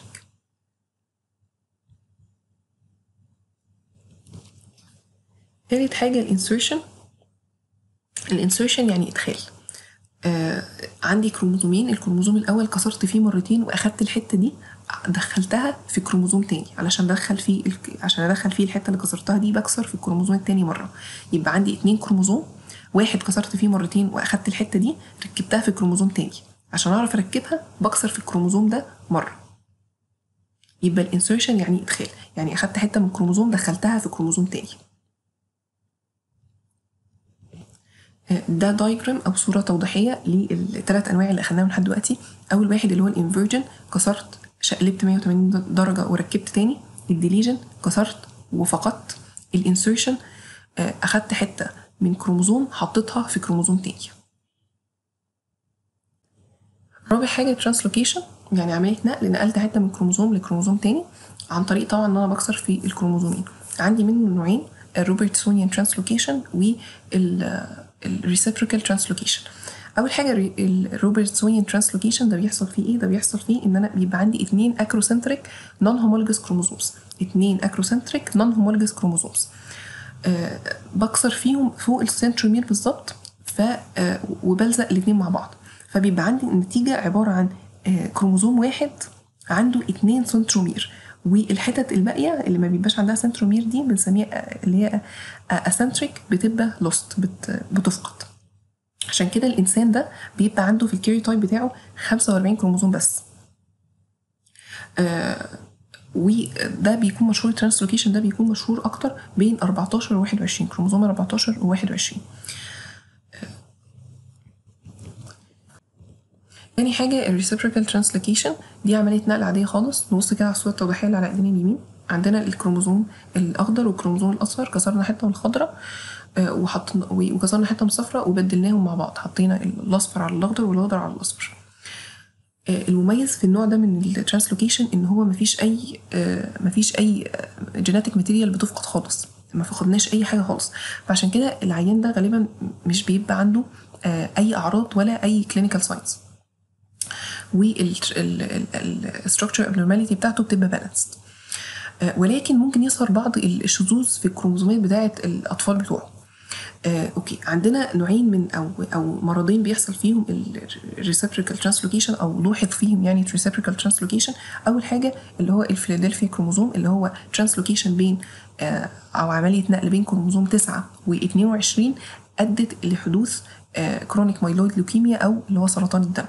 تالت حاجة الانسرشن الانسرشن يعني ادخال آه عندي كروموزومين الكروموزوم الاول كسرت فيه مرتين واخدت الحته دي دخلتها في كروموزوم تاني علشان ادخل فيه ال... عشان ادخل فيه الحته اللي كسرتها دي بكسر في الكروموزوم التاني مره يبقى عندي اتنين كروموزوم واحد كسرت فيه مرتين واخدت الحته دي ركبتها في كروموزوم تاني عشان اعرف اركبها بكسر في الكروموزوم ده مره يبقى الانسرشن يعني ادخال يعني اخدت حته من كروموزوم دخلتها في كروموزوم تاني ده دايجرام او صوره توضيحيه للثلاث انواع اللي اخدناهم لحد دلوقتي اول واحد اللي هو الانفيرجن كسرت شقلبت 180 درجه وركبت تاني الديليجن كسرت وفقدت الانسرشن اخدت حته من كروموزوم حطيتها في كروموزوم تاني رابع حاجه ترانسلوكيشن يعني عمليه نقل نقلت حته من كروموزوم لكروموزوم تاني عن طريق طبعا ان انا بكسر في الكروموزومين عندي منه نوعين الروبرتسونيان ترانسلوكيشن والريسيبروكال ترانسلوكيشن اول حاجه الروبرتسونيان ترانسلوكيشن ده بيحصل فيه ايه ده بيحصل فيه ان انا بيبقى عندي اتنين اكروسنتريك نون هومولوجس كروموزومز اتنين اكروسنتريك نون هومولوجس كروموزومز أه بكسر فيهم فوق السنترومير بالظبط ف أه وبلزق الاتنين مع بعض فبيبقى عندي النتيجه عباره عن أه كروموزوم واحد عنده اتنين سنترومير والحتت الباقيه اللي ما بيبقاش عندها سنترومير دي بنسميها اللي هي اسنتريك بتبقى لوست بت بتفقد عشان كده الانسان ده بيبقى عنده في الكيريوتايب بتاعه 45 كروموزوم بس آه وده بيكون مشهور الترانسلوكيشن ده بيكون مشهور اكتر بين 14 و 21 كروموزوم 14 و 21 تاني حاجة الريسيبروكال ترانسلوكيشن دي عملية نقل عادية خالص نبص كده على الصورة التوضيحية اللي على ايدينا اليمين عندنا الكروموزوم الأخضر والكروموزوم الأصفر كسرنا حتة من الخضراء وحطينا وكسرنا حته من الصفراء وبدلناهم مع بعض حطينا الاصفر على الاخضر والاخضر على الاصفر المميز في النوع ده من الترانسلوكيشن ان هو مفيش اي مفيش اي جيناتيك ماتيريال بتفقد خالص ما فقدناش اي حاجه خالص فعشان كده العيان ده غالبا مش بيبقى عنده اي اعراض ولا اي كلينيكال ساينز والستراكشر ابنورماليتي بتاعته بتبقى بالانسد ولكن ممكن يظهر بعض الشذوذ في الكروموزومات بتاعه الاطفال بتوعه آه، اوكي عندنا نوعين من او او مرضين بيحصل فيهم الريسبريكال ترانسلوكيشن او لوحظ فيهم يعني الريسبريكال ترانسلوكيشن اول حاجه اللي هو الفيلادلفيا كروموزوم اللي هو ترانسلوكيشن بين آه او عمليه نقل بين كروموزوم 9 و22 ادت لحدوث آه كرونيك مايلويد لوكيميا او اللي هو سرطان الدم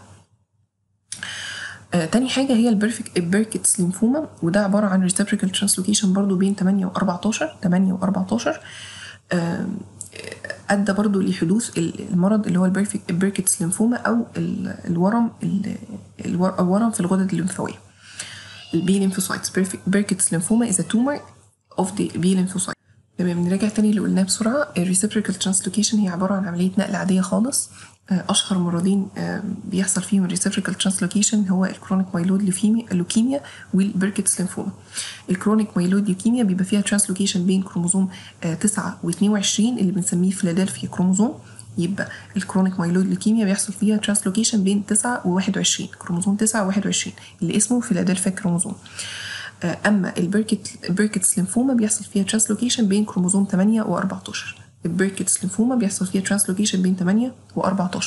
آه تاني حاجة هي البرفكت البيركتس ليمفوما وده عبارة عن ريسبريكال ترانسلوكيشن برضو بين 8 و 14 8 و 14 آه ادى برضو لحدوث المرض اللي هو البيركتس ليمفوما او الورم الورم في الغدد الليمفاويه البي ليمفوسايتس بيركتس ليمفوما is a tumor of the B lymphocyte تمام نراجع تاني اللي قلناه بسرعه الريسبريكال ترانسلوكيشن هي عباره عن عمليه نقل عاديه خالص اشهر مرضين بيحصل فيهم الريسبريكال ترانسلوكيشن هو الكرونيك مايلود لوكيميا والبيركتس ليمفوما الكرونيك مايلود لوكيميا بيبقى فيها ترانسلوكيشن بين كروموزوم 9 و22 اللي بنسميه فيلادلفيا كروموزوم يبقى الكرونيك مايلود لوكيميا بيحصل فيها ترانسلوكيشن بين 9 و21 كروموزوم 9 و21 اللي اسمه فيلادلفيا كروموزوم اما البيركت البيركتس ليمفوما بيحصل فيها ترانسلوكيشن بين كروموزوم 8 و14 البيركتس ليمفوما بيحصل فيها ترانسلوكيشن بين 8 و14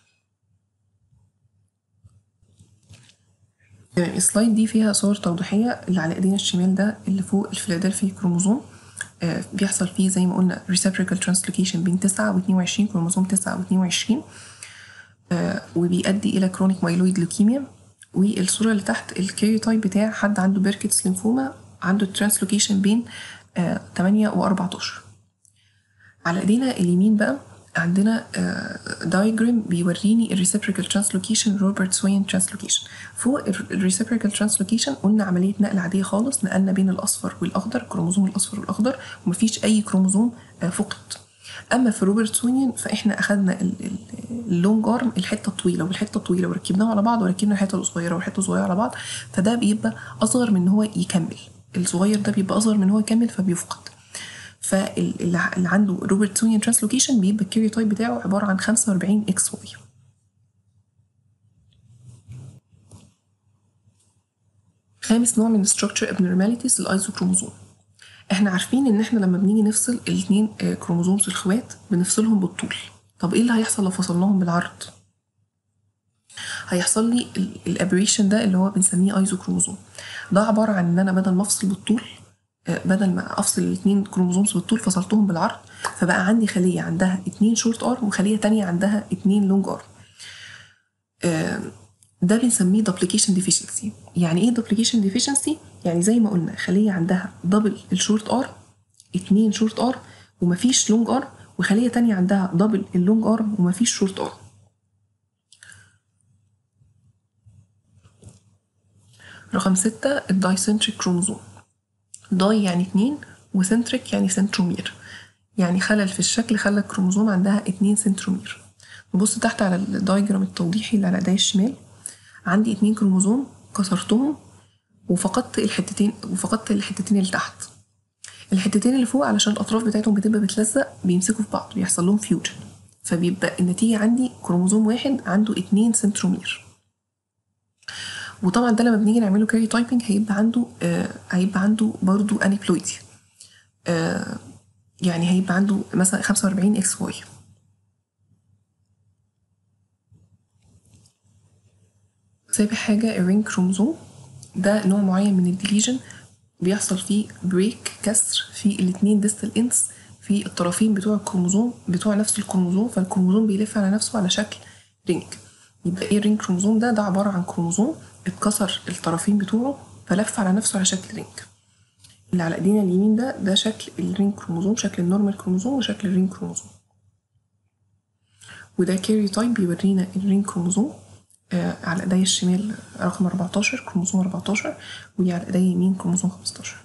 تمام السلايد دي فيها صور توضيحية اللي على ايدينا الشمال ده اللي فوق الفيلادلفيا كروموزوم آه بيحصل فيه زي ما قلنا reciprocal translocation بين 9 و22 كروموزوم 9 و22 آه وبيؤدي الى كرونيك مايلويد لوكيميا والصورة اللي تحت الكاريوتايب بتاع حد عنده بيركتس ليمفوما عنده ترانسلوكيشن بين آه 8 و14 على ايدينا اليمين بقى عندنا دايجرام بيوريني الريسبريكال ترانسلوكيشن روبرت سوين ترانسلوكيشن فوق الريسبريكال ترانسلوكيشن قلنا عمليه نقل عاديه خالص نقلنا بين الاصفر والاخضر الكروموزوم الاصفر والاخضر ومفيش اي كروموزوم فقد اما في روبرت سوينيان فاحنا اخدنا اللونج ارم الحته الطويله والحته الطويله وركبناهم على بعض وركبنا الحته الصغيره والحته الصغيره على بعض فده بيبقى اصغر من ان هو يكمل الصغير ده بيبقى اصغر من هو يكمل فبيفقد فاللي عنده روبرتسونيان ترانسلوكيشن بيبقى الكاريوتايب بتاعه عباره عن 45 اكس واي خامس نوع من structure abnormalities الايزوكروموزوم احنا عارفين ان احنا لما بنيجي نفصل الاثنين كروموزومز الخوات بنفصلهم بالطول طب ايه اللي هيحصل لو فصلناهم بالعرض هيحصل لي الابريشن ده اللي هو بنسميه ايزوكروموزوم ده عباره عن ان انا بدل ما افصل بالطول بدل ما افصل الاثنين كروموزومز بالطول فصلتهم بالعرض فبقى عندي خليه عندها اتنين شورت ارم وخليه تانية عندها اتنين لونج ارم ده بنسميه دوبليكيشن ديفيشنسي يعني ايه دوبليكيشن ديفيشنسي يعني زي ما قلنا خليه عندها دبل الشورت ارم اتنين شورت ارم ومفيش لونج ارم وخليه تانية عندها دبل اللونج ارم ومفيش شورت ارم رقم ستة الدايسنتريك كروموزوم داي يعني اتنين وسنتريك يعني سنترومير يعني خلل في الشكل خلى الكروموزوم عندها اتنين سنترومير نبص تحت على الدايجرام التوضيحي اللي على ايدي الشمال عندي اتنين كروموزوم كسرتهم وفقدت الحتتين وفقدت الحتتين اللي تحت الحتتين اللي فوق علشان الاطراف بتاعتهم بتبقى بتلزق بيمسكوا في بعض بيحصل لهم فيوجن فبيبقى النتيجة عندي كروموزوم واحد عنده اتنين سنترومير وطبعا ده لما بنيجي نعمله كاري تايبنج هيبقى عنده آه هيبقى عنده برضه انيبلويدي آه يعني هيبقى عنده مثلا 45 اكس واي سابع حاجة الرينج كروموزوم ده نوع معين من الديليجن بيحصل فيه بريك كسر في الاتنين ديستال انس في الطرفين بتوع الكروموزوم بتوع نفس الكروموزوم فالكروموزوم بيلف على نفسه على شكل رينج يبقى ايه الرينج كروموزوم ده ده عبارة عن كروموزوم اتكسر الطرفين بتوعه فلف على نفسه على شكل رينج اللي على ايدينا اليمين ده ده شكل الرينج كروموزوم شكل النورمال كروموزوم وشكل الرينج كروموزوم وده كاري تايب بيورينا الرينج كروموزوم آه على ايدي الشمال رقم 14 كروموزوم 14 وعلى ايدي اليمين كروموزوم 15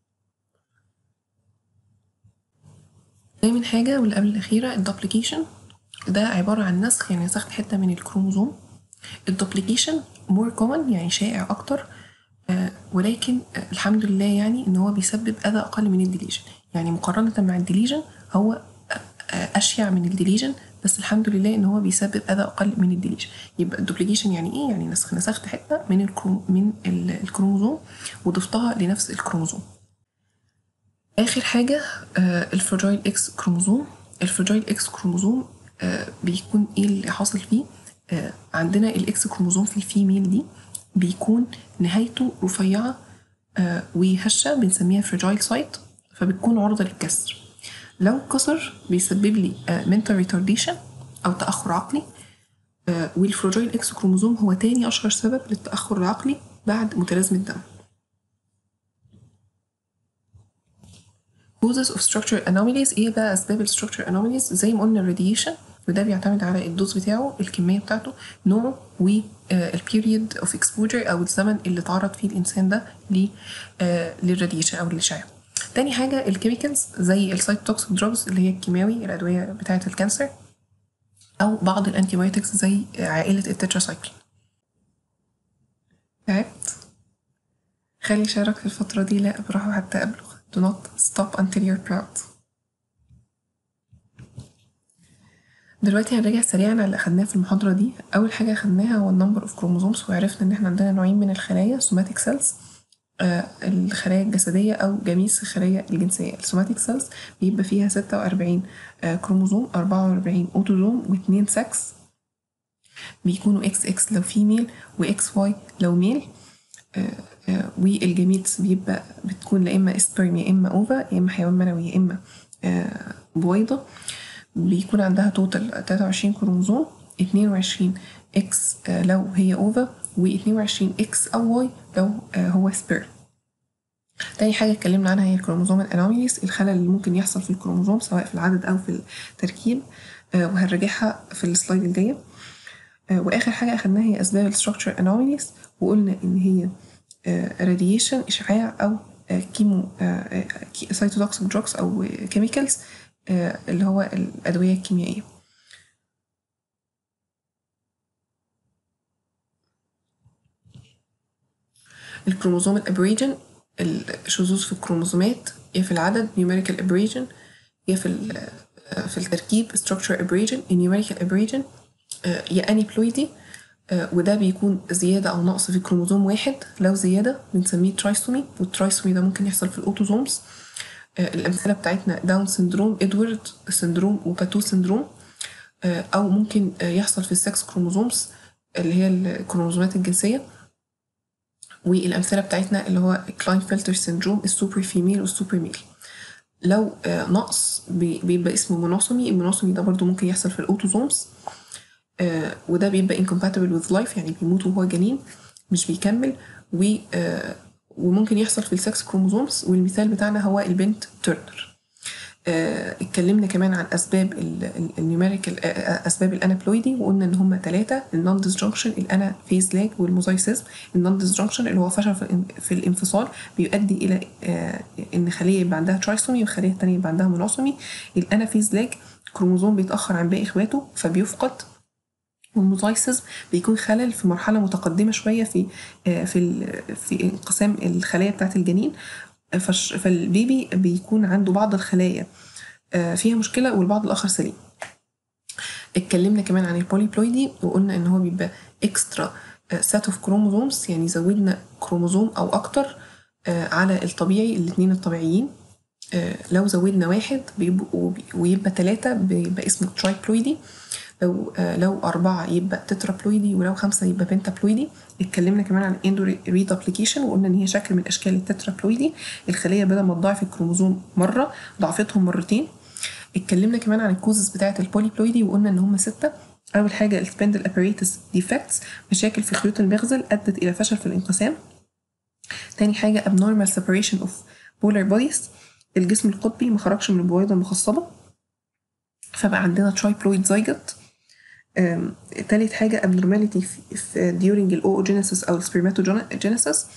تامن حاجة واللي قبل الأخيرة الدوبليكيشن ده عبارة عن نسخ يعني نسخت حتة من الكروموزوم الدوبليكيشن مور كومن يعني شائع أكتر آه ولكن آه الحمد لله يعني إن هو بيسبب أذى أقل من الديليجن يعني مقارنة مع الديليجن هو أشيع من الديليجن بس الحمد لله ان هو بيسبب اذى اقل من الديليشن يبقى الدوبليكيشن يعني ايه يعني نسخ نسخت حته من الكروم من الكروموزوم وضفتها لنفس الكروموزوم اخر حاجه آه الفراجايل اكس كروموزوم الفراجايل اكس كروموزوم آه بيكون ايه اللي حاصل فيه آه عندنا الاكس كروموزوم في الفيميل دي بيكون نهايته رفيعه آه وهشه بنسميها فراجايل سايت فبتكون عرضه للكسر لو اتكسر بيسبب لي منتال ريتارديشن او تاخر عقلي والفراجايل اكس كروموزوم هو تاني اشهر سبب للتاخر العقلي بعد متلازمه الدم causes of structure anomalies ايه بقى اسباب الستراكشر anomalies زي ما قلنا الراديشن وده بيعتمد على الدوز بتاعه الكميه بتاعته نوعه والبيريود اوف اكسبوجر او الزمن اللي تعرض فيه الانسان ده للراديشن او للاشعاع تاني حاجة الكيميكالز زي السايتوكسيك دروجز اللي هي الكيماوي الأدوية بتاعة الكانسر أو بعض الأنتيبيوتكس زي عائلة التتراسايكلين تعبت خلي شعرك في الفترة دي لا أبرح حتى أبلغ do not stop until you're proud دلوقتي هنراجع سريعا على اللي أخدناه في المحاضرة دي أول حاجة أخدناها هو النمبر اوف كروموزومز وعرفنا إن احنا عندنا نوعين من الخلايا سوماتيك سيلز آه الخلايا الجسدية أو جميس الخلايا الجنسية السوماتيك سيلز بيبقى فيها ستة وأربعين آه كروموزوم أربعة وأربعين أوتوزوم واتنين سكس بيكونوا إكس إكس لو فيميل وإكس واي لو ميل آه والجميتس بيبقى بتكون يا إما سبرم يا إما أوفا يا إما حيوان منوي يا إما بويضة بيكون عندها توتال تلاتة وعشرين كروموزوم اتنين وعشرين إكس لو هي أوفا و22 اكس او واي لو هو سبير تاني حاجة اتكلمنا عنها هي الكروموزوم الانوميليز الخلل اللي ممكن يحصل في الكروموزوم سواء في العدد او في التركيب وهنراجعها في السلايد الجاية واخر حاجة اخدناها هي اسباب الستراكشر انوميليز وقلنا ان هي راديشن اشعاع او كيمو سايتوتوكسيك دروكس او كيميكالز اللي هو الادوية الكيميائية الكروموزوم الابريجن الشذوذ في الكروموسومات يا في العدد numerical aberration يا في ال- في التركيب structure aberration numerical aberration آه، يا انيبلويدي آه، وده بيكون زيادة أو نقص في كروموسوم واحد لو زيادة بنسميه ترايسومي والترايسومي ده ممكن يحصل في الأوتوزومز آه، الأمثلة بتاعتنا داون سندروم إدوارد سندروم وباتو سندروم آه، أو ممكن آه، يحصل في السكس كروموسومز اللي هي الكروموسومات الجنسية والأمثلة بتاعتنا اللي هو كلاين فلتر سندروم السوبر فيميل والسوبر ميل لو آه، نقص بي- بيبقى اسمه مونوسومي المونوسومي ده برضو ممكن يحصل في الأوتوزومز آه، وده بيبقى incompatible with life يعني بيموت وهو جنين مش بيكمل و آه، وممكن يحصل في السكس كروموزومز والمثال بتاعنا هو البنت تيرنر آه، اتكلمنا كمان عن اسباب النيوميريكال اسباب الانابلويدي وقلنا ان هم ثلاثه النون ديسجنكشن الانا فيز لاج والموزايسيزم النون ديسجنكشن اللي هو فشل في الان- في الانفصال بيؤدي الى آه، ان خليه يبقى عندها ترايسومي وخليه الثانيه يبقى عندها مونوسومي الانا فيز لاج كروموزوم بيتاخر عن باقي اخواته فبيفقد والموزايسيزم بيكون خلل في مرحله متقدمه شويه في آه، في ال- في انقسام الخلايا بتاعه الجنين آه، فش- فالبيبي بيكون عنده بعض الخلايا آه، فيها مشكله والبعض الاخر سليم اتكلمنا كمان عن البوليبلويدي وقلنا ان هو بيبقى اكسترا سات اوف كروموزومز يعني زودنا كروموزوم او اكتر آه، على الطبيعي الاثنين الطبيعيين آه، لو زودنا واحد بيبقوا ويبقى ثلاثة بيبقى اسمه ترايبلويدي لو آه، لو أربعة يبقى تترابلويدي ولو خمسة يبقى بنتابلويدي اتكلمنا كمان عن الاندو ريدابليكيشن وقلنا ان هي شكل من اشكال التترابلويدي الخليه بدل ما تضاعف الكروموزوم مره ضعفتهم مرتين اتكلمنا كمان عن الكوزز بتاعه البوليبلويدي وقلنا ان هم سته اول حاجه السبندل اباريتس ديفكتس مشاكل في خيوط المغزل ادت الى فشل في الانقسام تاني حاجه abnormal separation of polar bodies الجسم القطبي ما خرجش من البويضه المخصبه فبقى عندنا ترايبلويد زيجت أم، تالت حاجة abnormality في, في during الأوجينيسيس أو السبرماتوجينيسيس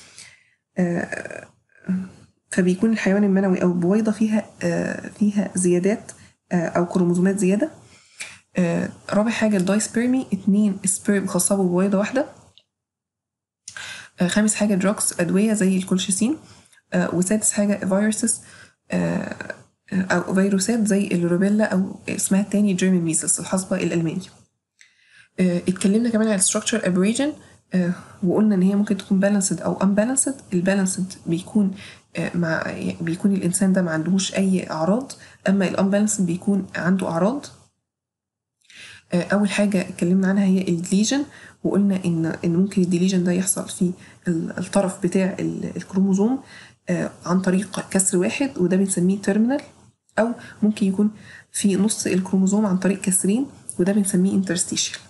فبيكون الحيوان المنوي أو البويضة فيها آه، فيها زيادات آه، أو كروموزومات زيادة آه، رابع حاجة الدايسبيرمي اتنين سبيرم خاصة ببويضة واحدة آه، خامس حاجة دروكس أدوية زي الكولشيسين آه، وسادس حاجة فيروسز أو فيروسات زي الروبيلا أو اسمها التاني جيرمي ميسلز الحصبة الألماني آه، اتكلمنا كمان عن structural aberration آه، وقلنا ان هي ممكن تكون balanced او unbalanced البالانسد بيكون آه، مع بيكون الانسان ده ما عندهوش اي اعراض اما الانبالانسد بيكون عنده اعراض آه، اول حاجه اتكلمنا عنها هي الديليجن وقلنا ان ان ممكن الديليجن ده يحصل في ال- الطرف بتاع ال- الكروموزوم آه، عن طريق كسر واحد وده بنسميه تيرمينال او ممكن يكون في نص الكروموزوم عن طريق كسرين وده بنسميه انترستيشيال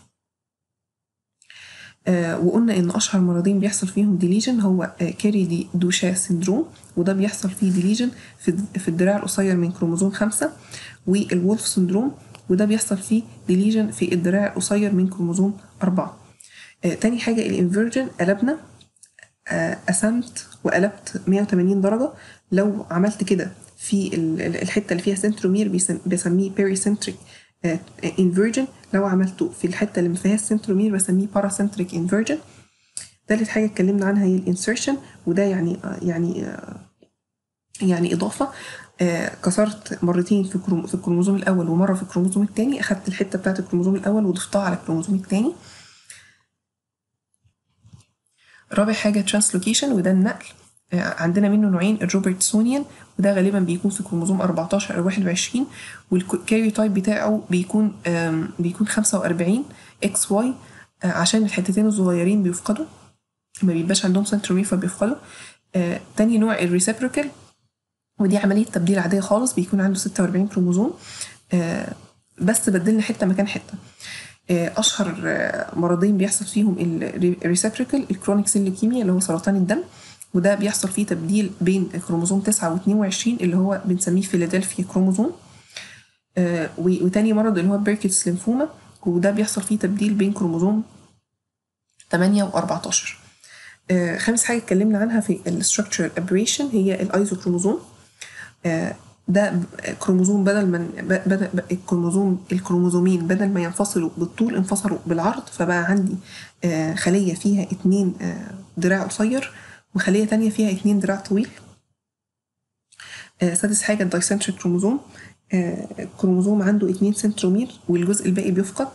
آه، وقلنا ان اشهر مرضين بيحصل فيهم ديليجن هو آه، كاري دي دوشا سيندروم وده بيحصل فيه ديليجن في في الدراع القصير من كروموزوم خمسة والولف سيندروم وده بيحصل فيه ديليجن في الدراع القصير من كروموزوم أربعة آه، تاني حاجة الانفيرجن قلبنا آه، قسمت وقلبت 180 درجة لو عملت كده في ال- ال- الحتة اللي فيها سنترومير بيسم- بسميه بيريسنتريك انفيرجن لو عملته في الحتة اللي ما فيهاش سنترومير بسميه باراسنتريك انفيرجن تالت حاجة اتكلمنا عنها هي الانسرشن وده يعني آه، يعني آه، يعني إضافة آه، كسرت مرتين في كروم في الكروموزوم الأول ومرة في الكروموزوم التاني أخدت الحتة بتاعت الكروموزوم الأول وضفتها على الكروموزوم التاني رابع حاجة ترانسلوكيشن وده النقل آه، عندنا منه نوعين الروبرتسونيان وده غالبا بيكون في كروموزوم 14 أو 21 والكاريو تايب بتاعه بيكون آم، بيكون 45 اكس واي عشان الحتتين الصغيرين بيفقدوا ما بيبقاش عندهم سنترومير فبيفقدوا آه، تاني نوع الريسبروكال ودي عملية تبديل عادية خالص بيكون عنده 46 كروموزوم آه، بس بدلنا حتة مكان حتة آه، أشهر آه، مرضين بيحصل فيهم الريسبروكال الكرونيك سيل ليكيميا اللي هو سرطان الدم وده بيحصل فيه تبديل بين كروموزوم 9 و22 اللي هو بنسميه فيلادلفيا كروموزوم آه، و- وتاني مرض اللي هو بيركتس ليمفوما وده بيحصل فيه تبديل بين كروموزوم 8 و14 آه، خامس حاجة اتكلمنا عنها في الستراكشرال ابريشن هي الايزوكروموزوم آه، ده ب- كروموزوم بدل ما ب- بدل ب- الكروموزوم الكروموزومين بدل ما ينفصلوا بالطول انفصلوا بالعرض فبقى عندي آه، خلية فيها اتنين آه، دراع قصير وخلية تانية فيها اتنين دراع طويل آه، سادس حاجة الدايسنتريك كروموزوم آه، الكروموزوم عنده اتنين سنترومير والجزء الباقي بيفقد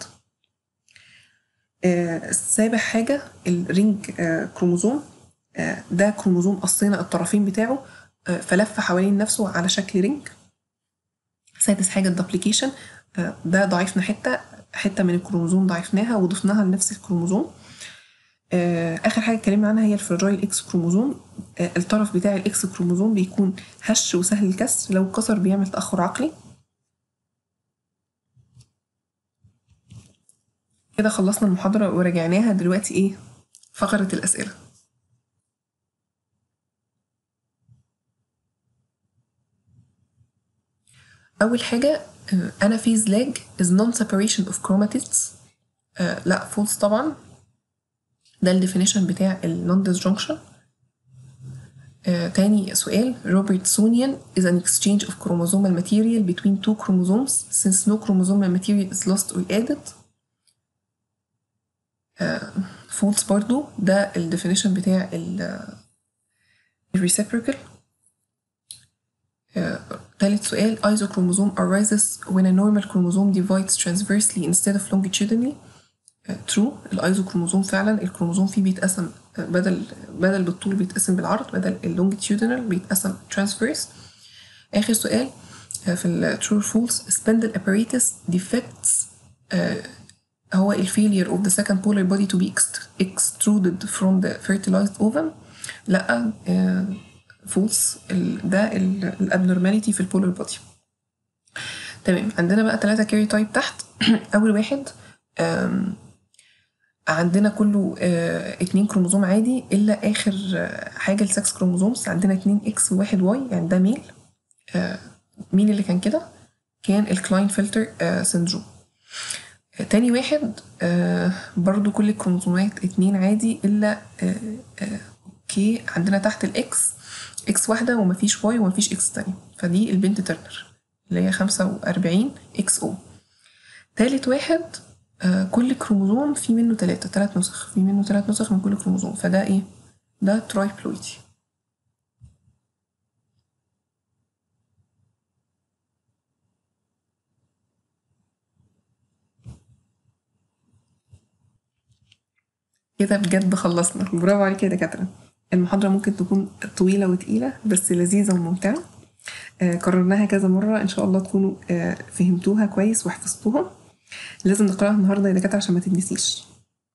آه، سابع حاجة الرينج آه، كروموزوم آه، ده كروموزوم قصينا الطرفين بتاعه آه، فلف حوالين نفسه على شكل رينج سادس حاجة الدبليكيشن ده ضعفنا حتة حتة من الكروموزوم ضعفناها وضفناها لنفس الكروموزوم آه، آخر حاجة اتكلمنا عنها هي الفراجايل إكس كروموزوم آه، الطرف بتاع الإكس كروموزوم بيكون هش وسهل الكسر لو اتكسر بيعمل تأخر عقلي كده خلصنا المحاضرة وراجعناها دلوقتي إيه فقرة الأسئلة أول حاجة آه، anaphase lag is non-separation of chromatids آه، لا false طبعا ده الديفينيشن بتاع ال non-disjunction آه، تاني سؤال Robertsonian is an exchange of chromosomal material between two chromosomes since no chromosomal material is lost or added آه، false برضو ده الديفينيشن بتاع ال reciprocal آه، تالت سؤال isochromosome arises when a normal chromosome divides transversely instead of longitudinally آه، true الايزوكروموزوم فعلا الكروموزوم فيه بيتقسم آه، بدل بدل بالطول بيتقسم بالعرض بدل اللونجيتيودينال بيتقسم transverse آخر سؤال آه، في ال true or false spindle apparatus defects آه، هو ال failure of the second polar body to be ext- extruded from the fertilized ovum لا آه، false ال- ده الابنورماليتي في البولار بودي تمام عندنا بقى ثلاثة كاري تايب تحت أول واحد آم، عندنا كله آه، اتنين كروموزوم عادي إلا آخر آه، حاجة السكس كروموزومز عندنا اتنين إكس وواحد واي يعني ده ميل آه، مين اللي كان كده؟ كان الكلاين فلتر سندروم آه، تاني واحد آه، برضو كل الكروموزومات اتنين عادي إلا آه، آه، اوكي عندنا تحت الإكس إكس واحدة ومفيش واي ومفيش إكس تانية فدي البنت ترنر اللي هي خمسة وأربعين إكس أو تالت واحد آه، كل كروموزوم في منه تلاتة تلات نسخ في منه تلات نسخ من كل كروموزوم فده ايه ده ترايبلويدي كده بجد خلصنا برافو عليك يا دكاترة المحاضرة ممكن تكون طويلة وتقيلة بس لذيذة وممتعة آه، كررناها كذا مرة إن شاء الله تكونوا آه، فهمتوها كويس وحفظتوها لازم نقراها النهاردة يا دكاترة عشان ما تتنسيش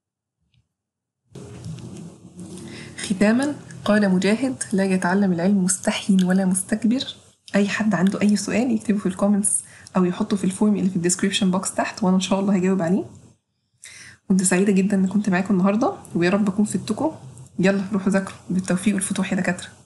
ختاما قال مجاهد لا يتعلم العلم مستحي ولا مستكبر أي حد عنده أي سؤال يكتبه في الكومنتس أو يحطه في الفورم اللي في الديسكريبشن بوكس تحت وأنا إن شاء الله هجاوب عليه كنت سعيدة جدا إن كنت معاكم النهاردة ويا رب أكون فدتكم يلا روحوا ذاكروا بالتوفيق والفتوح يا دكاترة